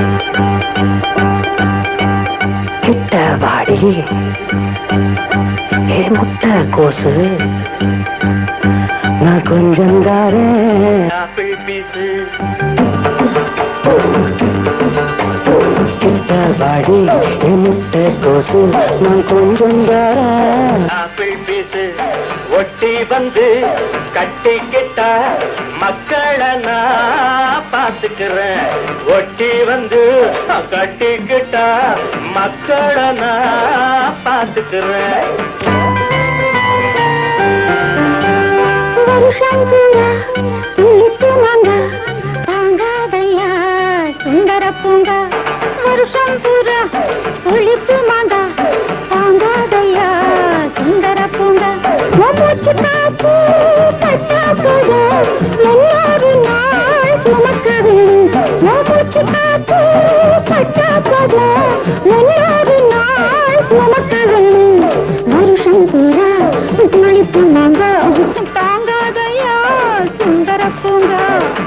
கிட்ட வாடி ஏ முட்டை கோசு நான் கொஞ்சம் தாரேன் ஆப்பிள் பீஸு கிட்ட வாடி ஏ முட்டை கோசு நான் கொஞ்சம் தாரேன் ஆப்பிள் பீஸு ஒட்டி வந்து கட்டிக்கிட்டா மக்களை நான் பார்த்துக்கிறேன் ஒட்டி வந்து கட்டிக்கிட்டா மக்களை நான் பார்த்துக்கிறேன் வருஷம் பூரா இனிப்பு மாங்கா தாங்காதையா சுந்தர பூங்கா வருஷம் பூரா புளிப்பு மாங்கா தாங்காதையா சுந்தர பூங்கா மூச்சு காத்து கட்டா போது எல்லாரு நாள் சுமக்க வேண்டும் மூச்சு காத்து கட்டா போது எல்லாரு நாள் சுமக்க வேண்டும் வருஷம் பூரா புளிப்பு மாங்கா தாங்காதையா சுந்தர பூங்கா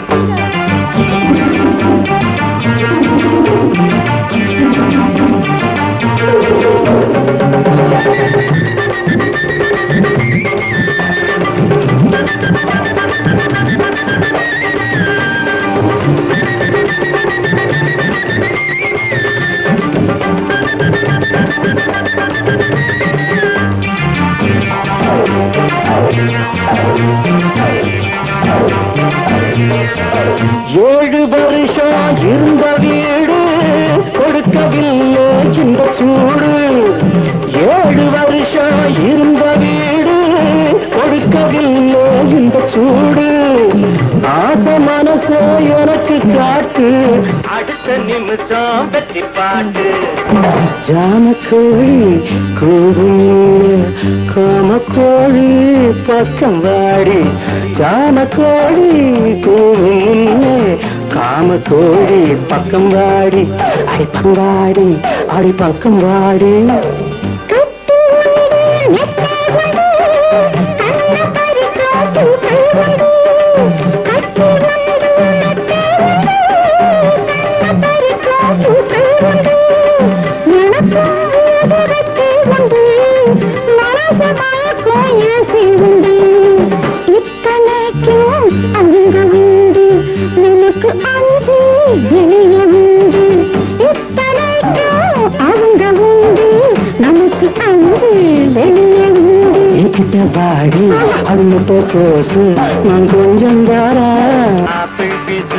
ஏழு வருஷம் இருந்த வீடு கொடுக்கவில்லை இந்த சூடு ஏழு வருஷம் இருந்த வீடு கொடுக்கவில்லை இந்த சூடு ஆசை மனச எனக்கு காட்டு அடுத்த நிமிஷம் வெற்றி பாட்டு ஜாமக்கோழி கூவும் காமக்கோழி பக்கம் வாடி ஜாமக்கோழி கூவும் முன்னே காமக்கோழி பக்கம் வாடி அடி பங்காடி அடி பக்கம் வாடி கட்டு உண்டு, நெட்டை உண்டு, கண்ண பறிக்காட்டு கை உண்டு. கட்டு உண்டு, நெட்டை உண்டு, கண்ண பறிக்காட்டு கை உண்டு. மணக்கும் எதிரத்தை உண்டு, மனசு மயக்கும் ஏசி உண்டு. இத்தனைக்கும் அங்க உண்டு, நமக்கு அஞ்சு வெளிய உண்டு. இத்தனைக்கும் அவங்க உண்டு, நமக்கு அஞ்சு வெளிய உண்டு. என்கிட்ட வாடி அருமுட்ட கோசு நான் கொஞ்சம் தாரா ஆப்பிள் பீஸு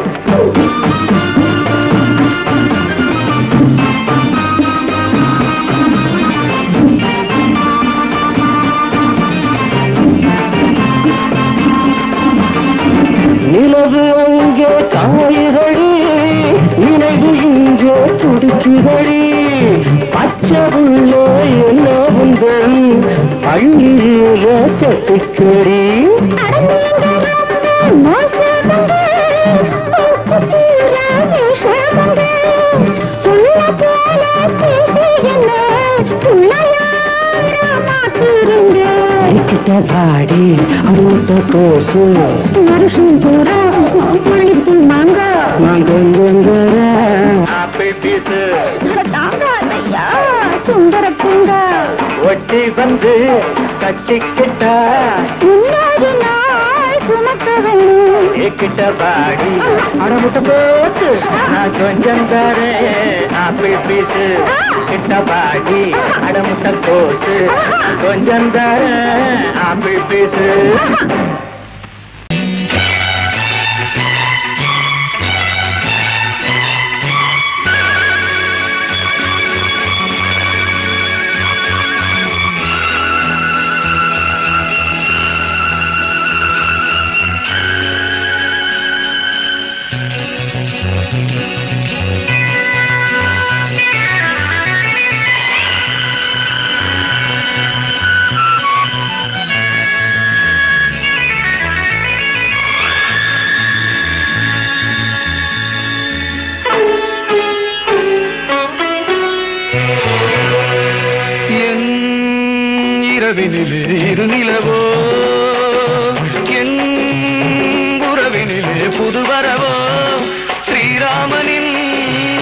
நிலவு அங்கே காய்கறி நினைவு இங்கே துடிக்குதடி பச்சை உள்ள என்ன உந்தன் பள்ளியில செட்டுக்கடி என்கிட்ட வாடி அருமுட்ட கோசு நான் கொஞ்சம் தாரா ஆப்பிள் பீஸு சுந்தர பூங்கா ஒட்டி வந்து கட்டிக்கிட்டா முன்னாடி நாள் சுமக்க வேணும் கிட்ட பாடி அடமுட்ட போசு நான் கொஞ்சம் தரேன் ஆப்பிள் பீஸு கிட்ட பாடி அடமுட்ட கோசு கொஞ்சம் தரேன் ஆப்பிள் பீஸு என் இரவினிலே இருநிலவோ என் உறவினிலே புதுவரவோ ஸ்ரீராமனின்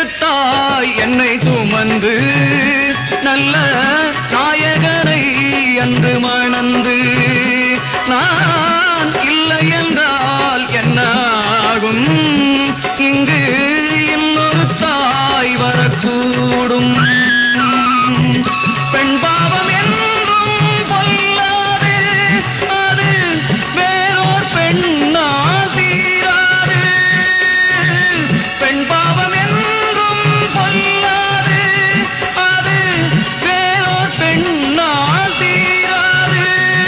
பெத்தெடுத்தாய் என்னை சுமந்து நல்ல நாயகனை அன்று மணந்து நான் இல்லை என்றால் என்ன ஆகும் இங்கு இன்னொரு தாய் வரக்கூடும் பெண் பாவம் என்றும் பொல்லாது அது வேறோர் பெண்ணால் தீராது பெண் பாவம் என்றும் பொல்லாது அது வேறோர் பெண்ணால் தீராது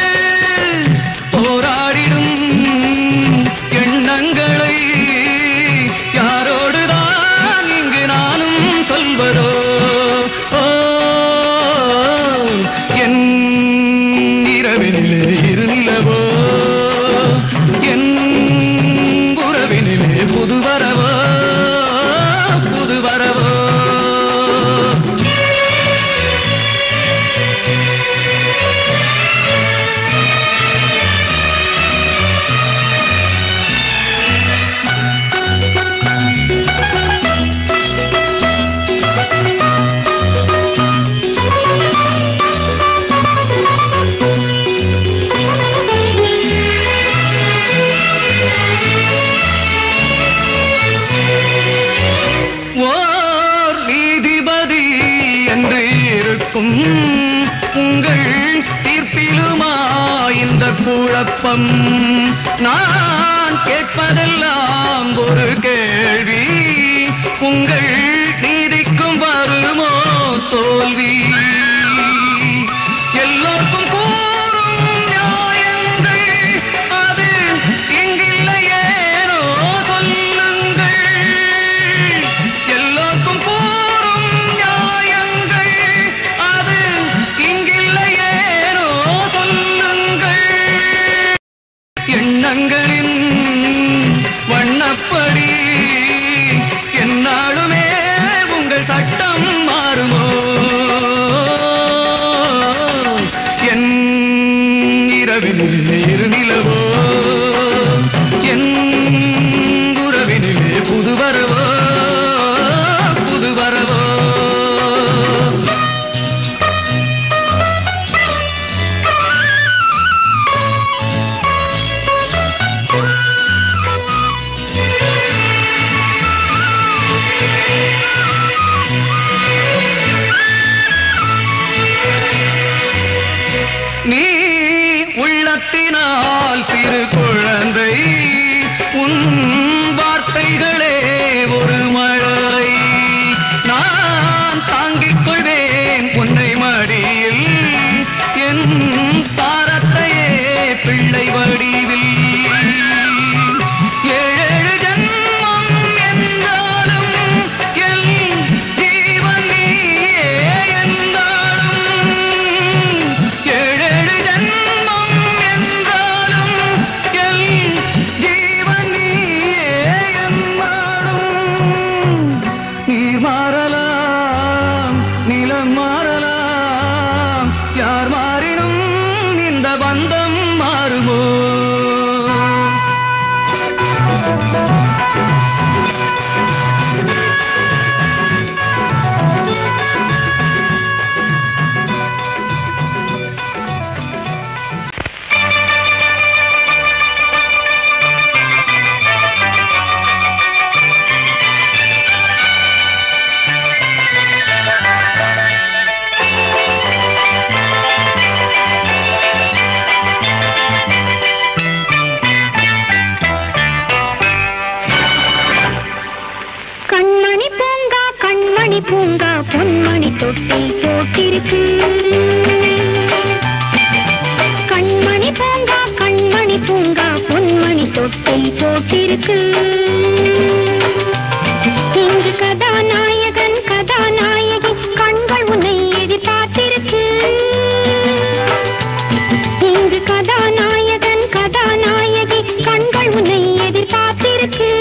போராடிடும் எண்ணங்களை யாரோடுதான் இங்கு நானும் சொல்வதோ ஓ, என் இரவினிலே இருநிலவோ என் உறவினிலே புது வரவோ புது வரவோ ஓர் நீதிபதி என்று இருக்கும் உங்கள் தீர்ப்பிலுமா இந்த குழப்பம் நான் கேட்பதெல்லாம் ஒரு கேள்வி உங்கள் நீதிக்கும் வருமோ தோல்வி எல்லோருக்கும் கூறும் நியாயங்கள் அது இங்கில்லையேனோ சொல்லுங்கள் எல்லோருக்கும் கூறும் நியாயங்கள் அது இங்கில்லையேனோ சொல்லுங்கள் எண்ணங்களின் வண்ணப்படி என்னாலுமே உங்கள் சட்டம் மாறுமோ என் இரவினிலே இருநிலவோ என் உறவினிலே புது வரவோ புது வரவோ நீ உள்ளத்தினால் சிறு குழந்தை உன் வார்த்தைகளே ஒரு மழலை நான் தாங்கிக் கொள்வேன் உன்னை மடியில் என் தாரத்தையே பிள்ளை வடிவில் ஏழு ஜன்மம் என்றாலும் என் ஜீவன் நீயே என்றாலும் ஏழேழு ஜன்மம் என்றாலும் என் ஜீவன் நீயே என்றாலும் நீர் மாறலாம் நிலம் மாறலாம் யார் மாறினும் இந்த பந்தம் மாறுமோ கண்மணி பூங்கா கண்மணி பூங்கா பொன்மணி தொட்டி போட்டிருக்கு கண்மணி பூங்கா கண்மணி பூங்கா பொன்மணி தொட்டி போட்டிருக்கு இங்கு கதாநாயகன் கதாநாயகி கண்கள் உன்னை எதிர்பார்த்திருக்கு இங்கு கதாநாயகன் கதாநாயகி கண்கள் உன்னை எதிர்பார்த்திருக்கு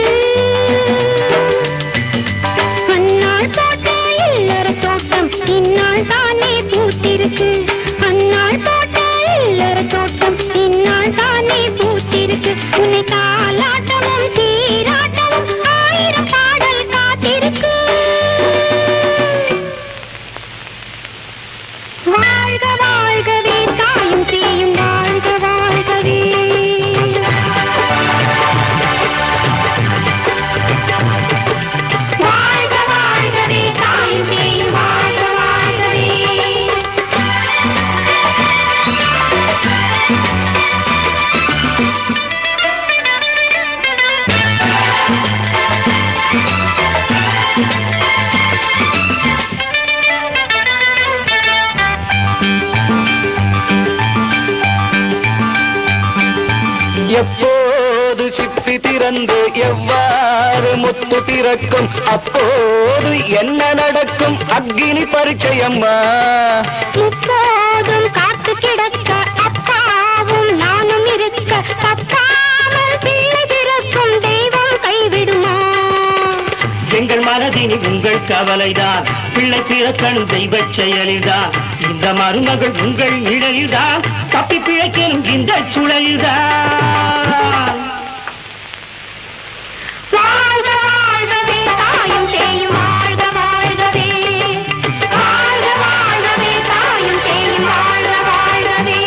அந்நாள் போட்ட இல்லற தோட்டம் இந்நாள் தானே பூத்திருக்கு அந்நாள் போட்ட இல்லற தோட்டம் இந்நாள் தானே பூத்திருக்கு உன்னை தாலாட்டமும் சீராட்டமும் ஆயிரம் பாடல் காத்திருக்கு எப்போது சிப்பி திறந்து எவ்வாறு முத்து பிறக்கும் அப்போது என்ன நடக்கும் அக்னி பரிச்சயம்மா முப்போதும் காத்து கிடக்க அப்பாவும் நானும் இருக்க தப்பாமல் பிள்ளை பிறக்கும் தெய்வம் கைவிடுமா எங்கள் மனதினில் உங்கள் கவலைதான் பிள்ளை பிறக்கணும் தெய்வ செயலில்தான் இந்த மருமகள் உங்கள் நிழலில்தான் தப்பி பிழைக்கணும் இந்த சுழலில்தான் வாழ்க வாழ்கவே தாயும் சேயும் வாழ்க வாழ்கவே வாழ்க வாழ்கவே தாயும் சேயும் வாழ்க வாழ்கவே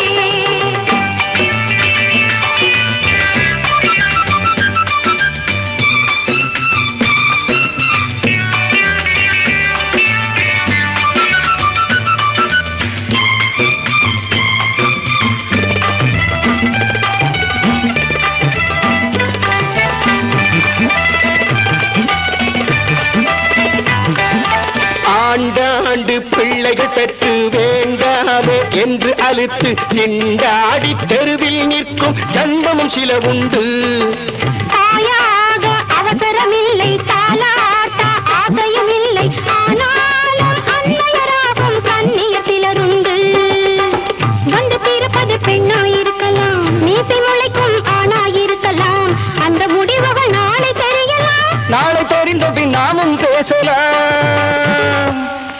ஆண்டாண்டு பிள்ளைகள் பெற்று வேண்டாமே என்று அழுத்து நின்றாடி தெருவில் நிற்கும் ஜன்மமும் சில உண்டு தாயாக அவசரமில்லை தாலாட்ட ஆசையும் இல்லை ஆனாலும் அன்னையராகும் கண்ணியர் சிலருண்டு வந்து பிறப்பது பெண்ணாயிருக்கலாம் மீசை முளைக்கும் ஆணாயிருக்கலாம் அந்த முடிவுகள் நாளை தெரியலாம் நாளை தெரிந்த பின் நாமும் பேசலாம்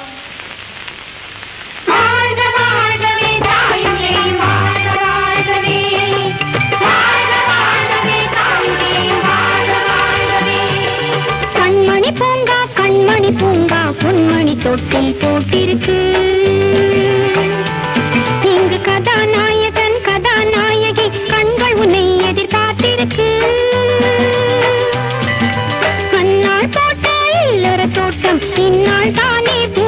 வாழ்க வாழ்கவே தாயும் சேயும் வாழ்க வாழ்கவே வாழ்க வாழ்கவே தாயும் சேயும் வாழ்க வாழ்கவே கண்மணி பூங்கா கண்மணி பூங்கா பொன்மணி தொட்டில் போட்டிருக்கு இங்கு கதாநாயகன் கதாநாயகி கண்கள் உன்னை எதிர்பார்த்திருக்கு அந்நாள் போட்ட இல்லற தோட்டம் இந்நாள் தானே பூ